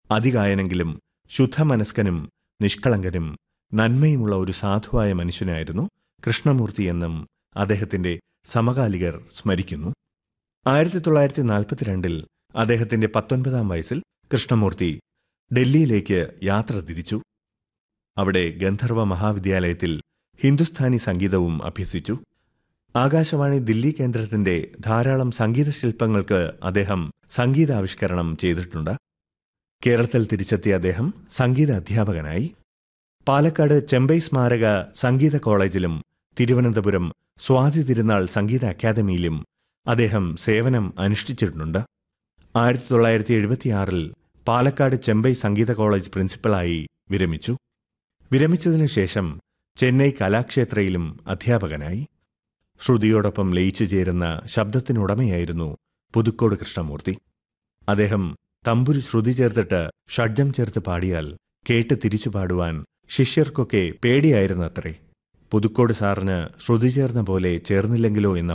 അതികായനെങ്കിലും ശുദ്ധമനസ്കനും നിഷ്കളങ്കനും നന്മയുമുള്ള ഒരു സാധുവായ മനുഷ്യനായിരുന്നു കൃഷ്ണമൂർത്തി എന്നും അദ്ദേഹത്തിന്റെ സമകാലികർ സ്മരിക്കുന്നു ആയിരത്തി തൊള്ളായിരത്തി നാൽപ്പത്തിരണ്ടിൽ അദ്ദേഹത്തിന്റെ പത്തൊൻപതാം വയസ്സിൽ കൃഷ്ണമൂർത്തി ഡൽഹിയിലേക്ക് യാത്ര തിരിച്ചു അവിടെ ഗന്ധർവ മഹാവിദ്യാലയത്തിൽ ഹിന്ദുസ്ഥാനി സംഗീതവും അഭ്യസിച്ചു ആകാശവാണി ദില്ലി കേന്ദ്രത്തിന്റെ ധാരാളം സംഗീത ശില്പങ്ങൾക്ക് അദ്ദേഹം സംഗീതാവിഷ്കരണം ചെയ്തിട്ടുണ്ട് കേരളത്തിൽ തിരിച്ചെത്തിയ അദ്ദേഹം സംഗീത അധ്യാപകനായി പാലക്കാട് ചെമ്പൈ സ്മാരക സംഗീത കോളേജിലും തിരുവനന്തപുരം സ്വാതി തിരുനാൾ സംഗീത അക്കാദമിയിലും അദ്ദേഹം സേവനം അനുഷ്ഠിച്ചിട്ടുണ്ട് ആയിരത്തി തൊള്ളായിരത്തി എഴുപത്തിയാറിൽ പാലക്കാട് ചെമ്പൈ സംഗീത കോളേജ് പ്രിൻസിപ്പലായി വിരമിച്ചു വിരമിച്ചതിനു ശേഷം ചെന്നൈ കലാക്ഷേത്രയിലും അധ്യാപകനായി ശ്രുതിയോടൊപ്പം ലയിച്ചു ചേരുന്ന ശബ്ദത്തിനുടമയായിരുന്നു പുതുക്കോട് കൃഷ്ണമൂർത്തി അദ്ദേഹം തമ്പുരു ശ്രുതി ചേർത്തിട്ട് ഷഡ്ജം ചേർത്ത് പാടിയാൽ കേട്ട് തിരിച്ചു പാടുവാൻ ശിഷ്യർക്കൊക്കെ പേടിയായിരുന്നത്രേ പുതുക്കോട് സാറിന് ശ്രുതി ചേർന്ന പോലെ ചേർന്നില്ലെങ്കിലോ എന്ന